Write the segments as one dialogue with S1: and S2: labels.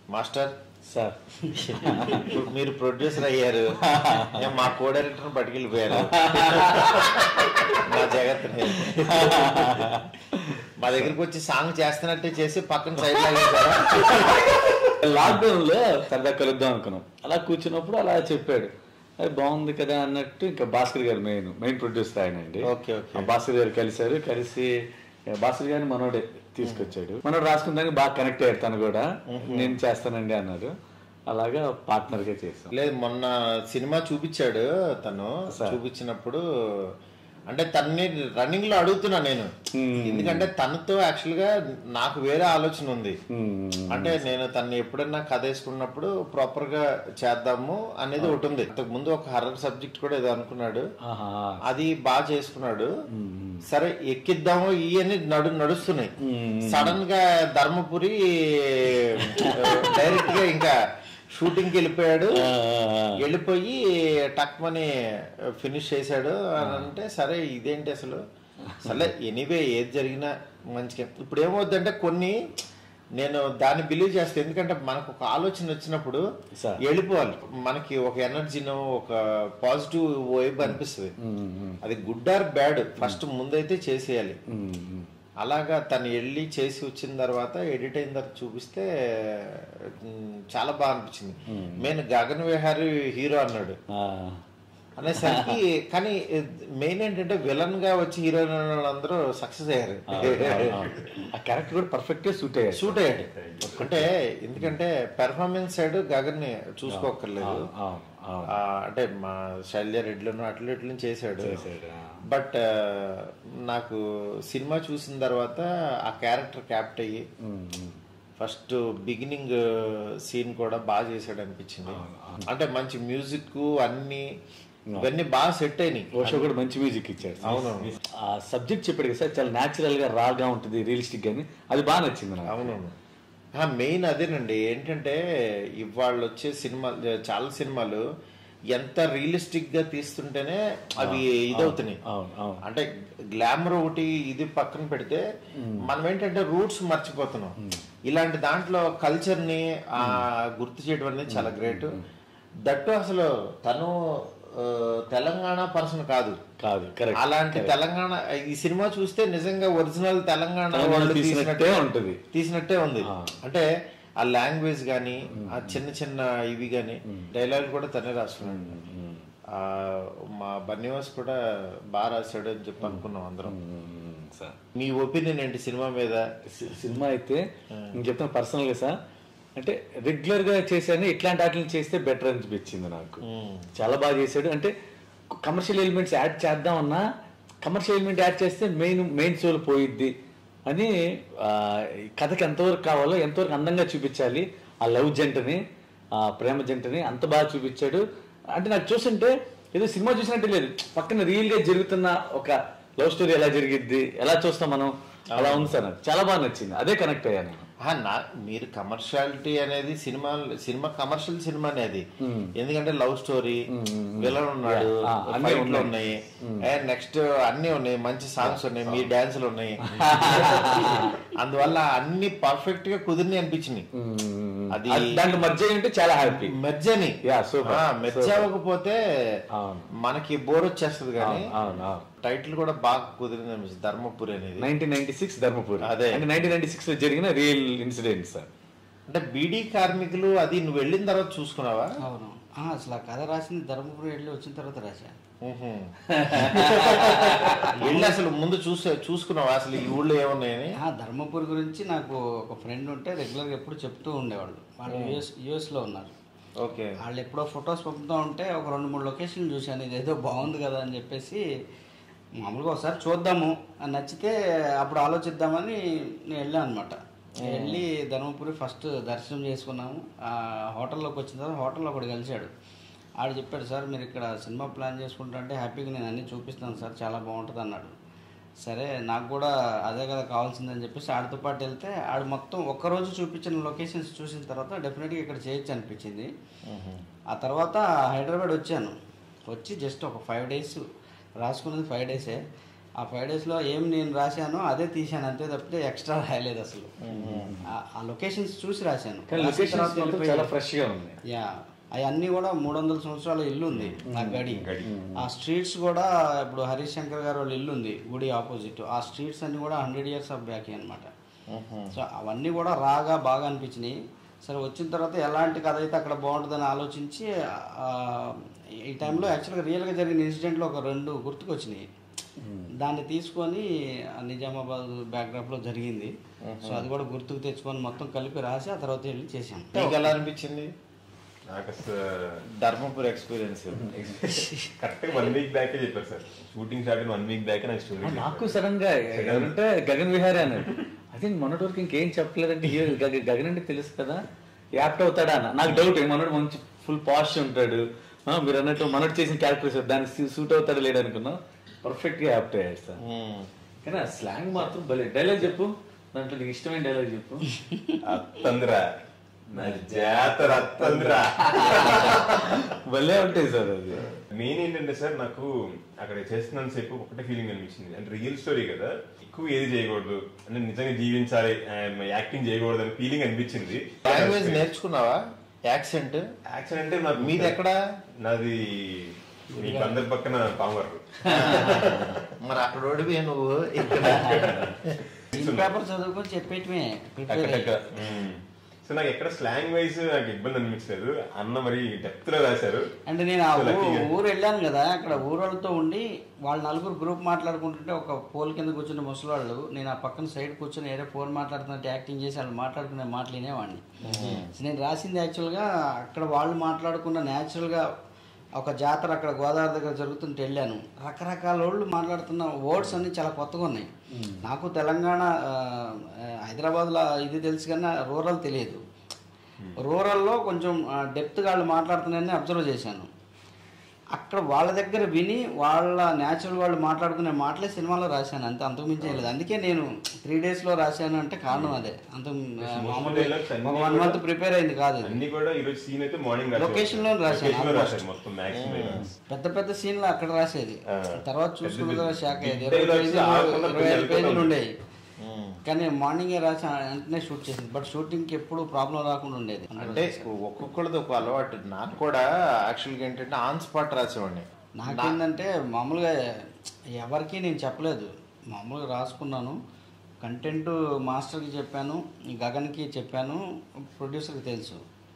S1: Master
S2: sir
S1: ఇప్పుడు మీరు producer అయ్యారు నేను మా కో డైరెక్టర్ పట్టుకెళ్ళిపోయారు నా జగత్ని మా దగ్గరికి వచ్చి సాంగ్ చేస్తున్నట్టే చేసి పక్కన సైడ్ లాగేశారా
S2: లాక్డౌన్ లో సరదా కలుద్దాం అనుకున్నాం అలా కూర్చున్నప్పుడు అలా చెప్పాడు అది బాగుంది కదా అన్నట్టు ఇంకా భాస్కర్ గారు మెయిన్ మెయిన్ ప్రొడ్యూసర్ ఆయన అండి
S1: ఓకే, ఓకే.
S2: ఆ భాస్కర్ గారు కలిశారు కలిసి ఆ, భాస్కర్ గారిని మనోడే తీసుకొచ్చాడు మనోడు రాసుకున్న దానికి బాగా కనెక్ట్ అయ్యాడు తను కూడా నేను చేస్తానండి అన్నారు అలాగా పార్ట్నర్ గా చేస్తాం
S1: లేదు మొన్న సినిమా చూపించాడు తను
S2: సార్.
S1: చూపించినప్పుడు అంటే తన్ని రన్నింగ్ లో అడుగుతున్నా నేను
S2: Hmm.
S1: ఎందుకంటే తనతో యాక్చువల్ గా నాకు వేరే ఆలోచన ఉంది
S2: మ్మ్.
S1: అంటే నేను తన్ని ఎప్పుడన్నా కథ వేసుకున్నప్పుడు ప్రాపర్ గా చేద్దాము అనేది ఒకటి ఉంది అంతకు ముందు ఒక హర్రర్ సబ్జెక్ట్ కూడా ఏదో అనుకున్నాడు
S2: ఆహా.
S1: అది బాగా చేసుకున్నాడు
S2: మ్మ్.
S1: సరే ఎక్కిద్దాము ఈ అని నడు నడుస్తున్నాయి
S2: మ్మ్.
S1: సడన్ గా ధర్మపురి డైరెక్ట్ గా ఇంకా షూటింగ్ కి వెళ్ళిపోయాడు
S2: ఆ,
S1: వెళ్ళిపోయి టక్మని ఫినిష్ చేశాడు అని అంటే సరే ఇదేంటి అసలు సరే ఎనీవే ఏది జరిగినా మంచిగా ఇప్పుడు ఏమవుద్దంటే కొన్ని నేను దాన్ని బిలీవ్ చేస్తాను ఎందుకంటే మనకు ఒక ఆలోచన వచ్చినప్పుడు
S2: Sir.
S1: వెళ్ళిపోవాలి మనకి ఒక ఎనర్జీనో ఒక పాజిటివ్ వైబ్ అనిపిస్తుంది
S2: మ్మ్. మ్మ్.
S1: అది గుడ్ ఆర్ బ్యాడ్ ఫస్ట్ ముందైతే చేసేయాలి
S2: మ్మ్.
S1: అలాగా తను వెళ్ళి చేసి వచ్చిన తర్వాత ఎడిట్ అయిన తర్వాత చూపిస్తే మ్, చాలా బాగా అనిపించింది మెయిన్ గగన్ విహారీ హీరో అన్నాడు
S2: ఆ.
S1: అనేసరికి కానీ మెయిన్ ఏంటంటే విలన్ గా వచ్చి హీరోయిన్ వాళ్ళందరూ సక్సెస్ అయ్యారు
S2: ఆ క్యారెక్టర్ కూడా పర్ఫెక్ట్ గా సూట్ అయ్యాడు
S1: షూట్ అయ్యాడు అంటే ఎందుకంటే పెర్ఫార్మెన్స్ సైడ్ గగన్ ని చూసుకోక్కర్లేదు
S2: ఆ, ఆ,
S1: ఆ, అంటే మా శైల్య రెడ్లను అట్లు ఇట్లు చేశాడు
S2: చేశాడు, ఆ.
S1: బట్ నాకు సినిమా చూసిన తర్వాత ఆ క్యారెక్టర్ క్యాప్ట్ అయ్యి
S2: మ్మ్. మ్మ్.
S1: ఫస్ట్ బిగినింగ్ సీన్ కూడా బాగా చేశాడు అనిపించింది అంటే మంచి మ్యూజిక్ అన్ని ఇవన్నీ బాగా సెట్ అయినాయి
S2: ఓషో కూడా మంచి మ్యూజిక్ ఇచ్చాడు
S1: అవును.
S2: ఆ సబ్జెక్ట్ చెప్పాడు కదా సార్ చాలా న్యాచురల్ గా రాగా ఉంటుంది రియలిస్టిక్ గాని అది బాగా నచ్చింది నాకు
S1: అవునవును మెయిన్ అదేనండి ఏంటంటే ఇవాళ వచ్చే సినిమా చాలా సినిమాలు ఎంత రియలిస్టిక్ గా తీస్తుంటేనే అవి ఇదవుతున్నాయి
S2: అవును అవును
S1: అంటే గ్లామర్ ఒకటి ఇది పక్కన పెడితే మనం ఏంటంటే రూట్స్ మర్చిపోతున్నాం ఇలాంటి దాంట్లో కల్చర్ ని ఆ గుర్తు చేయడం అనేది చాలా గ్రేట్ దట్టు అసలు తను ఆ, తెలంగాణ పర్సన్ కాదు
S2: కాదు కరెక్ట్
S1: అలాంటి తెలంగాణ ఈ సినిమా చూస్తే నిజంగా ఒరిజినల్ తెలంగాణ
S2: తెలంగాణ
S1: వాళ్ళు
S2: తీసినట్టే
S1: తీసినట్టే
S2: ఉంటది.
S1: తీసినట్టే ఉంది
S2: ఆ.
S1: అంటే ఆ లాంగ్వేజ్ గాని ఆ చిన్న చిన్న ఇవి గాని డైలాగ్ కూడా తనే రాస్తున్నాడు ఆ మా బన్నివాస్ కూడా బాగా రాశాడు అని చెప్పి అనుకున్నాం అందరం
S2: సార్
S1: మీ ఒపీనియన్ ఏంటి సినిమా మీద
S2: సి- సినిమా అయితే నేను చెప్తాను పర్సనల్ గా సార్ అంటే రెగ్యులర్ గా చేశాను ఇట్లాంటి వాటిని చేస్తే బెటర్ అనిపించింది నాకు
S1: మ్మ్.
S2: చాలా బాగా చేశాడు అంటే కమర్షియల్ ఎలిమెంట్స్ యాడ్ చేద్దామన్నా కమర్షియల్ ఎలిమెంట్ యాడ్ చేస్తే మెయిన్ మెయిన్ సోల్ పోయిద్ది అని ఆ, ఈ కథకి ఎంతవరకు కావాలో ఎంతవరకు అందంగా చూపించాలి ఆ లవ్ జంటని ఆ ప్రేమ జంటని అంత బాగా చూపించాడు అంటే నాకు చూస్తుంటే ఏదో సినిమా చూసినట్టే లేదు పక్కన రియల్ గా జరుగుతున్న ఒక లవ్ స్టోరీ ఎలా జరిగిద్ది ఎలా చూస్తాం మనం అలా ఉంది సార్ నాకు చాలా బాగా నచ్చింది అదే కనెక్ట్ అయ్యాను నేను.
S1: ఆ, నా మీరు కమర్షియాలిటీ అనేది సినిమా సినిమా కమర్షియల్ సినిమా అనేది ఎందుకంటే లవ్ స్టోరీ విలన్ ఉన్నాడు
S2: Yeah. ఆ, అన్నీ
S1: ఫైట్లు
S2: ఉన్నాయి.
S1: ఉన్నాయి నెక్స్ట్ అన్ని ఉన్నాయి మంచి సాంగ్స్ ఉన్నాయి మీ డాన్సులు ఉన్నాయి అందువల్ల అన్ని పర్ఫెక్ట్ గా కుదిరిని అనిపించినాయి అది
S2: అది దాంట్లో మధ్య ఉంటే చాలా హ్యాపీ
S1: మెర్జని
S2: Yeah, super.
S1: మెర్జ్ అవ్వకపోతే
S2: అవును.
S1: మనకి బోర్ వచ్చేస్తుంది కానీ
S2: అవును అవును
S1: టైటిల్ కూడా బాగా కుదిరింది అనిపిస్తుంది ధర్మపురి అనేది
S2: నైన్టీన్ నైన్టీ సిక్స్ ధర్మపురి
S1: అదే.
S2: అంటే నైన్టీన్ నైన్టీ సిక్స్ లో జరిగిన రియల్ ఇన్సిడెంట్ సార్
S1: అంటే బీడీ కార్మికులు అది నువ్వు వెళ్ళిన తర్వాత చూసుకున్నావా
S3: అవును ఆ, అసలు ఆ కథ రాసింది ధర్మపురి వెళ్ళి వచ్చిన తర్వాత రాశా
S1: ఊహు. వెళ్ళి అసలు ముందు చూసే చూసుకున్నావా అసలు ఈ ఊళ్ళో ఏమున్నాయని
S3: ఆ ధర్మపురి గురించి నాకు ఒక ఫ్రెండ్ ఉంటే రెగ్యులర్గా ఎప్పుడు చెప్తూ ఉండేవాళ్ళు వాళ్ళు యుఎస్ యుఎస్లో ఉన్నారు
S1: ఓకే
S3: వాళ్ళు ఎప్పుడో ఫొటోస్ పంపుతూ ఉంటే ఒక రెండు మూడు లొకేషన్లు చూశాను ఇదేదో బాగుంది కదా అని చెప్పేసి మామూలుగా ఒకసారి చూద్దాము అని నచ్చితే అప్పుడు ఆలోచిద్దామని నేను వెళ్ళాను అనమాట వెళ్ళి ధర్మపురి ఫస్ట్ దర్శనం చేసుకున్నాము ఆ హోటల్లోకి వచ్చిన తర్వాత హోటల్లో ఒకటి కలిశాడు ఆడు చెప్పాడు సార్ మీరు ఇక్కడ సినిమా ప్లాన్ చేసుకుంటుంటే హ్యాపీగా నేను అన్నీ చూపిస్తాను సార్ చాలా బాగుంటుంది అన్నాడు సరే నాకు కూడా అదే కదా కావాల్సిందని చెప్పేసి ఆడితో పాటు వెళ్తే ఆడు మొత్తం ఒక్కరోజు చూపించిన లొకేషన్స్ చూసిన తర్వాత డెఫినెట్గా ఇక్కడ చేయొచ్చు అనిపించింది ఆ తర్వాత హైదరాబాద్ వచ్చాను వచ్చి జస్ట్ ఒక ఫైవ్ డేస్ రాసుకున్నది ఫైవ్ డేసే ఆ ఫైవ్ డేస్లో ఏం నేను రాశానో అదే తీశాను అంతే తప్పితే ఎక్స్ట్రా రాయలేదు అసలు ఆ- ఆ లొకేషన్స్ చూసి రాశాను
S2: కానీ
S3: రాసిన
S2: లొకేషన్స్
S3: తర్వాత
S2: మాత్రం
S3: వెళ్ళిపోయి-
S2: చాలా ఫ్రెష్ గా ఉంది
S3: యా అవన్నీ కూడా మూడు వందల సంవత్సరాల ఇల్లు ఉంది ఆ గడి ఆ స్ట్రీట్స్ కూడా ఇప్పుడు హరీష్ శంకర్ గారు వాళ్ళ ఇల్లు ఉంది గుడి ఆపోజిట్ ఆ స్ట్రీట్స్ అన్ని కూడా హండ్రెడ్ ఇయర్స్ ఆఫ్ బ్యాక్ అనమాట సో అవన్నీ కూడా రాగా బాగా అనిపించినాయి సరే వచ్చిన తర్వాత ఎలాంటి కథ అయితే అక్కడ బాగుంటుందని ఆలోచించి ఆ, ఈ టైంలో యాక్చువల్గా రియల్గా జరిగిన ఇన్సిడెంట్లో ఒక రెండు గుర్తుకొచ్చినాయి దాన్ని తీసుకొని ఆ నిజామాబాద్ బ్యాక్డ్రాప్లో జరిగింది సో అది కూడా గుర్తుకు తెచ్చుకొని మొత్తం కలిపి రాసి ఆ తర్వాత వెళ్ళి చేశాం
S1: నీకు ఎలా అనిపించింది
S4: నాకు అసలు
S1: ధర్మపురి ఎక్స్పీరియన్స్
S4: కరెక్ట్ గా వన్ వీక్ బ్యాకే చెప్పారు సార్ షూటింగ్ స్టార్ట్ అయిన వన్ వీక్ బ్యాక్ నాకు స్టోరీ
S2: నాకు సడన్ గా ఎవరంటే గగన్ విహారీ అన్నాడు అదే మొన్నటి వరకు ఇంకేం చెప్పలేదంటే హీరో గగ- గగన్ అంటే తెలుసు కదా యాప్ట్ అవుతాడా అన్న నాకు డౌట్ మనోడు మంచి ఫుల్ పాష్ ఉంటాడు ఆ, మీరు అన్నట్టు మనోడు చేసిన క్యారెక్టర్స్ దానికి సూట్ అవుతాడు లేడు అనుకున్నా పర్ఫెక్ట్ గా యాప్ట్ అయ్యాడు సార్ కానీ ఆ స్లాంగ్ మాత్రం భలే డైలాగ్ చెప్పు దాంట్లో నీకు ఇష్టమైన డైలాగ్ చెప్పు
S4: అత్తంద్రా నా జాతర అత్తంద్రా
S2: భలే ఉంటాయి సార్ అది
S4: మెయిన్ ఏంటంటే సార్ నాకు అక్కడ చేస్తున్నంత సేపు ఒకటే ఫీలింగ్ అనిపించింది అంటే రియల్ స్టోరీ కదా ఎక్కువ ఏది చేయకూడదు అంటే నిజంగా జీవించాలి యాక్టింగ్ చేయకూడదు అని ఫీలింగ్ అనిపించింది
S1: లాంగ్వేజ్ నేర్చుకున్నావా యాక్సెంట్
S4: యాక్షన్ అంటే నాకు
S1: మీది ఎక్కడ
S4: నాది మీ అందరి పక్కన పామర్
S1: మరి అక్కడ ఓడిపోయి నువ్వు ఇక్కడ
S3: ఈ పేపర్ చదువుకొని చెప్పేటమే ప్రిపేర్ అయ్యి.
S4: సో నాకు ఎక్కడ స్లాంగ్ వైజ్ నాకు ఇబ్బంది అనిపించలేదు అన్న మరి డెప్త్ లో రాశారు
S3: అంటే నేను ఆ
S4: So,
S3: ఊ-
S4: lucky-గా.
S3: ఊరు వెళ్ళాను కదా అక్కడ ఊరోళ్ళతో ఉండి వాళ్ళ నలుగురు గ్రూప్ మాట్లాడుకుంటుంటే ఒక పోల్ కింద కూర్చున్న ముసలివాళ్ళు నేను ఆ పక్కన సైడ్ కూర్చొని ఏదో ఫోన్ మాట్లాడుతున్నట్టు యాక్టింగ్ చేసి వాళ్ళు మాట్లాడుకునే మాటలు వినేవాడిని సో నేను రాసింది యాక్చువల్గా అక్కడ వాళ్ళు మాట్లాడుకున్న న్యాచురల్గా ఒక జాతర అక్కడ గోదావరి దగ్గర జరుగుతుంటే వెళ్ళాను రకరకాల వాళ్ళు మాట్లాడుతున్న వర్డ్స్ అన్ని చాలా కొత్తగా ఉన్నాయి నాకు తెలంగాణ ఆ, హైదరాబాద్లో ఇది తెలుసు కానీ రూరల్ తెలియదు రూరల్లో కొంచెం డెప్త్గా వాళ్ళు మాట్లాడుతున్నాయని అబ్జర్వ్ చేశాను అక్కడ వాళ్ళ దగ్గర విని వాళ్ళ న్యాచురల్ వాళ్ళు మాట్లాడుకునే మాటలే సినిమాలో రాశాను అంతే అంతకుమించి ఏం లేదు అందుకే నేను త్రీ డేస్లో రాశాను అంటే కారణం అదే అంత మామూలుగా
S4: dialogues అన్నీ
S3: ఒక వన్
S4: కూడా-
S3: మంత్ ప్రిపేర్ అయింది కాదు ఇది.
S4: అన్ని కూడా ఈ రోజు సీన్ అయితే మార్నింగ్
S3: Location లో రాశాను,
S4: లొకేషన్ లో
S3: almost.
S4: రాశాను మొత్తం మ్యాక్సిమం
S3: పెద్ద పెద్ద సీన్లు అక్కడ రాసేది
S4: ఆ.
S3: తర్వాత
S4: పెద్ద
S3: చూసుకున్న
S4: పెద్ద
S3: తర్వాత షాక్ అయ్యేది
S4: big
S3: ఇరవై
S4: dialogues
S3: పేజీలు
S4: ఆగకుండా
S3: ఇరవై ఐదు
S4: పెద్ద
S3: పేజీలు
S4: పెద్ద
S3: ఉండేవి కానీ మార్నింగే రాసి వెంటనే షూట్ చేసింది బట్ షూటింగ్కి ఎప్పుడు ప్రాబ్లం రాకుండా ఉండేది
S1: అంటే ఒక్కొక్కళ్ళది ఒక అలవాటు నాకు కూడా యాక్చువల్గా ఏంటంటే ఆన్ స్పాట్ రాసేవాడిని
S3: నాకేంటంటే మామూలుగా ఎవరికి నేను చెప్పలేదు మామూలుగా రాసుకున్నాను కంటెంట్ మాస్టర్కి చెప్పాను గగన్కి చెప్పాను ప్రొడ్యూసర్కి తెలుసు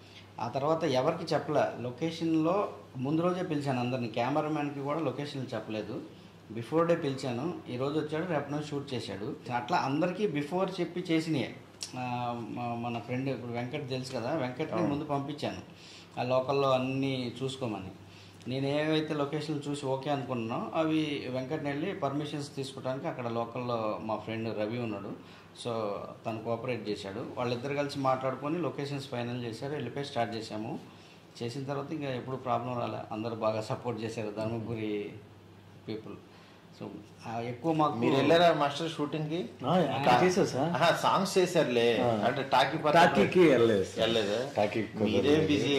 S3: ఆ తర్వాత ఎవరికి చెప్పలే లొకేషన్లో ముందు రోజే పిలిచాను అందరిని కెమెరామ్యాన్కి కూడా లొకేషన్లు చెప్పలేదు బిఫోర్ డే పిలిచాను ఈ రోజు వచ్చాడు రేపు నుంచి షూట్ చేశాడు అట్లా అందరికీ బిఫోర్ చెప్పి చేసినాయి ఆ, మా- మన ఫ్రెండ్ ఇప్పుడు వెంకట్ తెలుసు కదా వెంకట్ని ముందు పంపించాను ఆ లోకల్లో అన్నీ చూసుకోమని నేను ఏవైతే లొకేషన్ చూసి ఓకే అనుకున్నానో అవి వెంకట్ని వెళ్ళి పర్మిషన్స్ తీసుకోవడానికి అక్కడ లోకల్లో మా ఫ్రెండ్ రవి ఉన్నాడు సో తను కోఆపరేట్ చేశాడు వాళ్ళిద్దరు కలిసి మాట్లాడుకొని లొకేషన్స్ ఫైనల్ చేశారు వెళ్ళిపోయి స్టార్ట్ చేశాము చేసిన తర్వాత ఇంకా ఎప్పుడు ప్రాబ్లం రాలే అందరూ బాగా సపోర్ట్ చేశారు ధర్మపురి పీపుల్ సో ఎక్కువ మాకు
S1: మీరు వెళ్ళారా మాస్టర్ షూటింగ్ కి
S2: ఆ, అక్కడ చేసావు సార్
S1: సాంగ్స్ చేశారులే అంటే టాకీ పర్పస్
S2: టాకీకి వెళ్ళలేదు సార్.
S1: వెళ్ళలేదు
S2: టాకీ
S1: మీరే బిజీ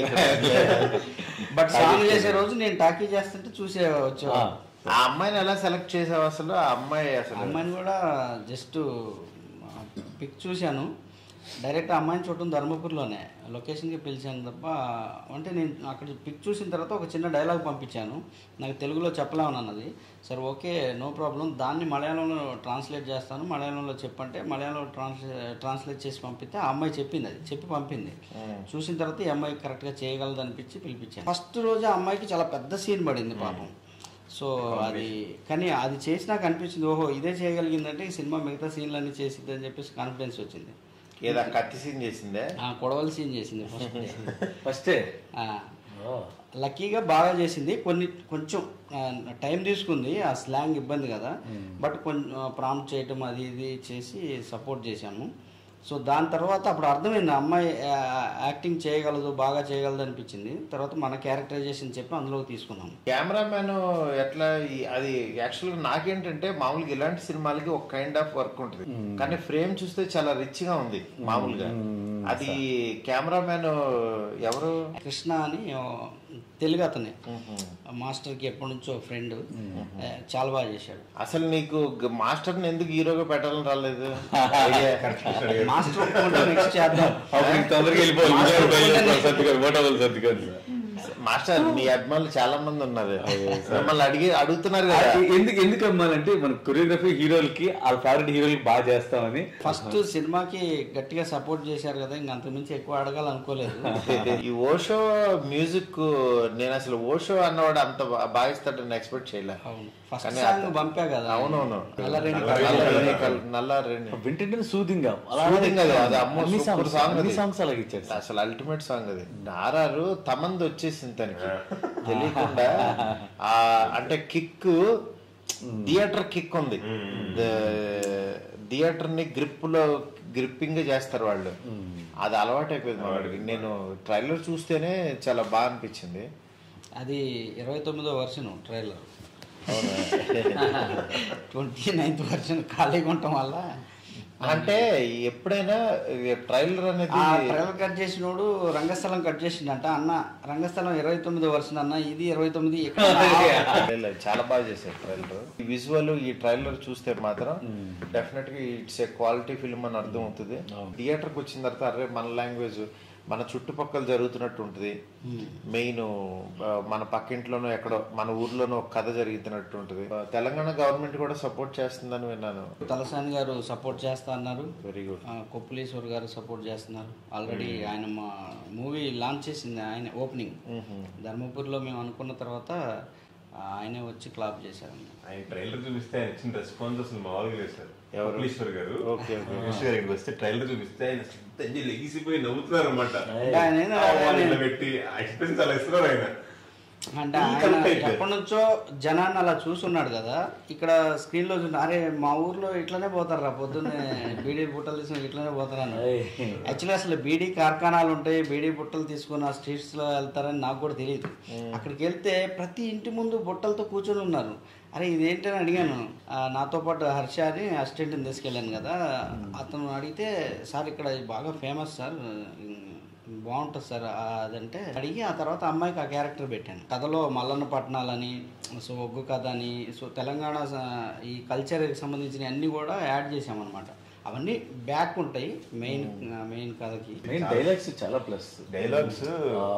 S3: బట్ సాంగ్ చేసే రోజు నేను టాకీ చేస్తుంటే చూసే వచ్చా
S2: ఆ.
S1: ఆ అమ్మాయిని ఎలా సెలెక్ట్ చేసావు అసలు ఆ అమ్మాయి అసలు
S3: అమ్మాయిని కూడా జస్ట్ పిక్ చూశాను డైరెక్ట్ ఆ అమ్మాయిని చూడటం ధర్మపురిలోనే లొకేషన్కి పిలిచాను తప్ప అంటే నేను అక్కడ పిక్ చూసిన తర్వాత ఒక చిన్న డైలాగ్ పంపించాను నాకు తెలుగులో చెప్పలేమని అన్నది సరే ఓకే నో ప్రాబ్లం దాన్ని మలయాళంలో ట్రాన్స్లేట్ చేస్తాను మలయాళంలో చెప్పంటే మలయాళంలో ట్రాన్స్లే ట్రాన్స్లేట్ చేసి పంపితే ఆ అమ్మాయి చెప్పింది అది చెప్పి పంపింది చూసిన తర్వాత ఈ అమ్మాయి కరెక్ట్గా చేయగలదు అనిపించి పిలిపించాను ఫస్ట్ రోజు ఆ అమ్మాయికి చాలా పెద్ద సీన్ పడింది పాపం సో అది కానీ అది చేసినాక అనిపించింది ఓహో ఇదే చేయగలిగిందంటే ఈ సినిమా మిగతా సీన్లన్నీ చేసిద్ది అని చెప్పేసి కాన్ఫిడెన్స్ వచ్చింది
S1: ఏదా కత్తి సీన్ చేసిందే
S3: ఆ కొడవల సీన్ చేసింది ఫస్ట్ డే.
S2: ఫస్టే
S3: ఆ, లక్కీగా బాగా చేసింది కొన్ని కొంచెం ఆ, టైం తీసుకుంది ఆ స్లాంగ్ ఇబ్బంది కదా బట్ కొంచెం ప్రాంప్ట్ చేయటం అది ఇది చేసి సపోర్ట్ చేశాము సో దాని తర్వాత అప్పుడు అర్థమైంది ఆ అమ్మాయి ఆ, యాక్టింగ్ చేయగలదు బాగా చేయగలదు అనిపించింది తర్వాత మన క్యారెక్టరైజేషన్ చెప్పి అందులోకి తీసుకున్నాము
S1: కెమెరామ్యాన్ ఎట్లా ఈ- అది యాక్చువల్గా నాకేంటంటే మామూలుగా ఇలాంటి సినిమాలకి ఒక కైండ్ ఆఫ్ వర్క్ ఉంటుంది కానీ ఫ్రేమ్ చూస్తే చాలా రిచ్ గా ఉంది మామూలుగా అది కెమెరామెన్ ఎవరు
S3: కృష్ణ అని ఓ తెలుగు అతనే మాస్టర్కి ఎప్పటి నుంచో ఫ్రెండ్ చాలా బాగా చేశాడు
S1: అసలు నీకు మాస్టర్ ఎందుకు హీరోగా పెట్టాలని రాలేదు ఐడియా.
S3: మాస్టర్ ఒప్పుకుంటే నెక్స్ట్ చేద్దాం
S2: అప్పుడు ఇంక తొందరగా వెళ్ళిపోవాలి విజయవాడ బయలుదేరిపోవాలి సర్దుకొని మోటార్ సర్దుకొని
S1: మాస్టర్ మీ అభిమానులు చాలా మంది ఉన్నారు మిమ్మల్ని అడిగి అడుగుతున్నారు కదా
S2: ఎందుకు ఎందుకు అమ్మాలంటే మన కొరియోగ్రఫీ హీరోలకి వాళ్ళ ఫేవరెట్ హీరోలకి బాగా చేస్తామని
S3: ఫస్ట్ సినిమాకి గట్టిగా సపోర్ట్ చేశారు కదా ఇంక అంతకుమించి ఎక్కువ అడగాలనుకోలేదు
S1: ఈ ఓషో మ్యూజిక్ నేను అసలు ఓషో అన్నవాడు అంత బా- బాగా ఇస్తాడని ఎక్స్పెక్ట్ చేయలే
S3: అవును ఫస్ట్
S1: కానీ
S3: సాంగ్
S1: అత-
S3: పంపా కదా
S1: అవునవును
S3: నల్లరేణి
S1: నల్లరేణి కల్- నల్లరేణి
S2: వింటుంటే సూదింగ్
S1: Soothing అది, అది అమ్మో
S2: అన్ని
S1: super
S2: సాంగ్స్
S1: song
S2: అన్ని
S1: అది.
S2: సాంగ్స్ అలాగే ఇచ్చారు
S1: అసలు అల్టిమేట్ సాంగ్ అది నారారు తమంది వచ్చేసింది తనకి తెలియకుండా ఆ అంటే కిక్ థియేటర్ కిక్ ఉంది థియేటర్ ని గ్రిప్ లో గ్రిప్పింగ్ చేస్తారు వాళ్ళు అది అలవాటు అయిపోయింది వాడికి నేను ట్రైలర్ చూస్తేనే చాలా బాగా అనిపించింది
S3: అది ఇరవై తొమ్మిదో version trailer twenty ninth version ఖాళీగా ఉండటం వల్ల
S1: అంటే ఎప్పుడైనా ట్రైలర్ అనేది
S3: ఆ ట్రైలర్ కట్ చేసినోడు రంగస్థలం కట్ చేసిండంట అన్న రంగస్థలం ఇరవై తొమ్మిదో వర్షన్ అన్న ఇది ఇరవై తొమ్మిది ఎక్కడ
S1: ట్రైలర్ చాలా బాగా చేశారు ట్రైలర్ ఈ విజువల్ ఈ ట్రైలర్ చూస్తే మాత్రం డెఫినెట్ గా ఇట్స్ ఏ క్వాలిటీ ఫిల్మ్ అని అర్థం అవుతుంది థియేటర్ కి వచ్చిన తర్వాత అరే మన లాంగ్వేజ్ మన చుట్టుపక్కల జరుగుతున్నట్టు ఉంటుంది మెయిన్ మన పక్కింట్లోనో ఎక్కడో మన ఊర్లోనో ఒక కథ జరుగుతున్నట్టు ఉంటుంది ఆ, తెలంగాణ గవర్నమెంట్ కూడా సపోర్ట్ చేస్తుందని విన్నాను
S3: తలసాని గారు సపోర్ట్ చేస్తా అన్నారు
S1: వెరీ గుడ్
S3: ఆ, కొప్పులీశ్వర్ గారు సపోర్ట్ చేస్తున్నారు ఆల్రెడీ ఆయన మా మూవీ లాంచ్ చేసింది ఆయన ఓపెనింగ్ ధర్మపురిలో మేము అనుకున్న తర్వాత ఆ, ఆయనే వచ్చి క్లాప్ చేశారు
S4: ఆయన ట్రైలర్ చూపిస్తే ఆయన ఇచ్చిన రెస్పాన్స్ అసలు మామూలుగా లేదు సార్
S1: ఎవరు?
S4: కపిలేశ్వర్ గారు
S1: ఓకే, ఓకే.
S4: కపిలేశ్వర్ గారికి వస్తే ట్రైలర్ చూపిస్తే ఆయన ఎంజి లెగిసిపోయి నవ్వుతున్నారు అనమాట
S3: అంటే ఆయన ఏందో
S4: పెట్టి ఎక్స్ప్రెషన్ చాలా ఇస్తున్నారు ఆయన
S3: అంటే
S4: ఈ
S3: ఆయన
S4: కరెక్ట్ అయితే.
S3: ఎప్పటి నుంచో జనాన్ని అలా చూస్తున్నాడు కదా ఇక్కడ స్క్రీన్ లో చూసిన అరే మా ఊర్లో ఇట్లనే పోతారు రా పొద్దున్నే బీడీ బుట్టలు తీసుకుని ఇట్లనే పోతారని యాక్చువల్లీ అసలు బీడీ కార్ఖానాలు ఉంటాయి బీడీ బుట్టలు తీసుకుని ఆ స్ట్రీట్స్ లో వెళ్తారని నాకు కూడా తెలియదు అక్కడికి వెళ్తే ప్రతి ఇంటి ముందు బుట్టలతో కూర్చొని ఉన్నారు అరే ఇదేంటని అడిగాను ఆ, నాతో పాటు హర్ష అని అసిస్టెంట్ని తీసుకెళ్ళాను కదా అతను అడిగితే సార్ ఇక్కడ ఇది బాగా ఫేమస్ సార్ బాగుంటుంది సార్ ఆ, అదంటే అడిగి ఆ తర్వాత అమ్మాయికి ఆ క్యారెక్టర్ పెట్టాను కథలో మల్లన్న పట్టణాలని సో ఒగ్గు కథ అని సో తెలంగాణ స- ఈ కల్చర్కి సంబంధించిన అన్ని కూడా యాడ్ చేసామన్నమాట అవన్నీ బ్యాక్ ఉంటాయి మెయిన్ మెయిన్ కథకి
S2: మెయిన్ డైలాగ్స్ చాలా ప్లస్
S4: డైలాగ్స్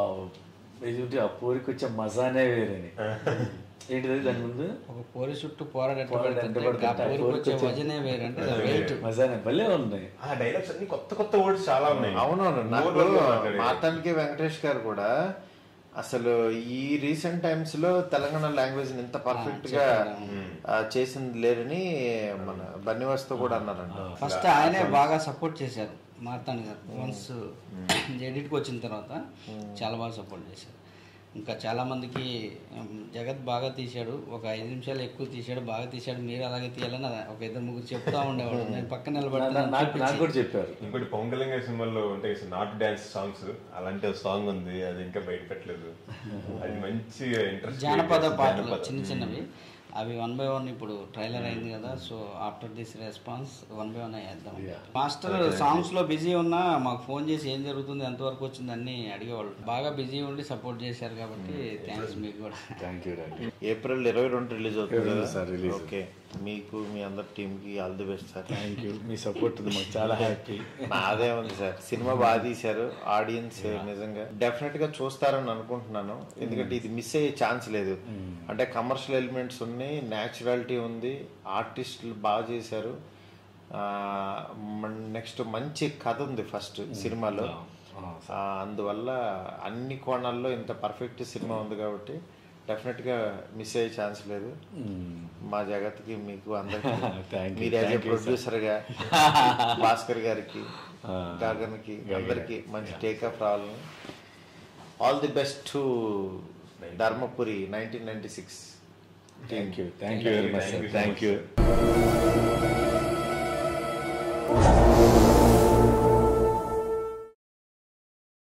S2: ఆ పోరికి వచ్చే మజానే వేరేని ఏంటిది దాని ముందు
S3: ఒక పోరి చుట్టూ పోరాడట్టు
S2: పోరాడట్టు
S3: పడుతుంటే, ఆ
S2: పడుతుంటే,
S3: పోరికి
S2: పోరికి
S3: వచ్చే
S2: వచ్చే-
S3: వజనే వేరంటే వెయిట్
S2: మజానే భలే ఉన్నాయి
S4: ఆ డైలాగ్స్ అన్ని కొత్త కొత్త వర్డ్స్ చాలా ఉన్నాయి
S1: అవునవును నాకు
S4: More గా మాట్లాడేది.
S1: మాతానికి వెంకటేష్ గారు కూడా అసలు ఈ రీసెంట్ టైమ్స్ లో తెలంగాణ లాంగ్వేజ్ ఇంత పర్ఫెక్ట్ గా ఆ, చేసింది లేరని మన బన్నివాస్తో కూడా అన్నారంట
S3: ఫస్ట్ ఆయనే బాగా సపోర్ట్ చేశారు మార్తాండ్ గారు వన్స్ ఎడిట్కి వచ్చిన తర్వాత చాలా బాగా సపోర్ట్ చేశారు ఇంకా చాలా మందికి ఉమ్, జగత్ బాగా తీశాడు ఒక ఐదు నిమిషాలు ఎక్కువ తీశాడు బాగా తీశాడు మీరు అలాగే తీయాలని ఒక ఇద్దరు ముగ్గురు చెప్తా ఉండేవాడు నేను పక్కన నిలబడి
S2: నా- నాకు నాకు కూడా చెప్పారు
S4: ఇంకోటి పవన్ కళ్యాణ్ గారి సినిమాలో ఉంటాయి నాట్ డాన్స్ సాంగ్స్ అలాంటి సాంగ్ ఉంది అది ఇంకా బయట పెట్టలేదు అది మంచి ఇంట్రెస్ట్
S3: జానపద పాటలు చిన్న చిన్నవి అవి వన్ బై వన్ ఇప్పుడు ట్రైలర్ అయింది కదా so after this response one by one వేద్దాం మాస్టర్ సాంగ్స్ లో బిజీ ఉన్నా మాకు ఫోన్ చేసి ఏం జరుగుతుంది ఎంతవరకు వచ్చింది అన్ని అడిగేవాళ్ళు బాగా బిజీ ఉండి సపోర్ట్ చేశారు కాబట్టి థ్యాంక్స్ మీకు కూడా
S2: థ్యాంక్ యూ డాడీ
S1: ఏప్రిల్ ఇరవై రెండు రిలీజ్ అవుతుంది
S2: ఇరవై
S1: కదా?
S2: Sir release.
S1: ఓకే మీకు మీ అందరి టీమ్ కి all the best sir
S2: thank you మీ సపోర్ట్ ఉంది మాకు చాలా హ్యాపీ
S1: నాదే ఉంది సార్ సినిమా బాగా తీశారు ఆడియన్స్ నిజంగా డెఫినెట్ గా చూస్తారని అనుకుంటున్నాను ఎందుకంటే ఇది మిస్ అయ్యే ఛాన్స్ లేదు అంటే కమర్షియల్ ఎలిమెంట్స్ ఉన్నాయి న్యాచురాలిటీ ఉంది ఆర్టిస్టులు బాగా చేశారు నెక్స్ట్ మంచి కథ ఉంది ఫస్ట్ సినిమాలో ఆ, అందువల్ల అన్ని కోణాల్లో ఇంత పర్ఫెక్ట్ సినిమా ఉంది కాబట్టి డెఫినెట్ గా మిస్ అయ్యే ఛాన్స్ లేదు మా జగత్కి మీకు అందరికి
S2: Thank you,
S1: మీరు as
S2: thank you, sir.
S1: Producer గా భాస్కర్ గారికి గగన్ కి అందరికి మంచి టేకప్ రావాలని all the best to Dharmapuri nineteen ninety six
S2: thank you thank you very much
S4: Thank you
S2: sir
S4: so
S2: thank
S4: much,
S2: you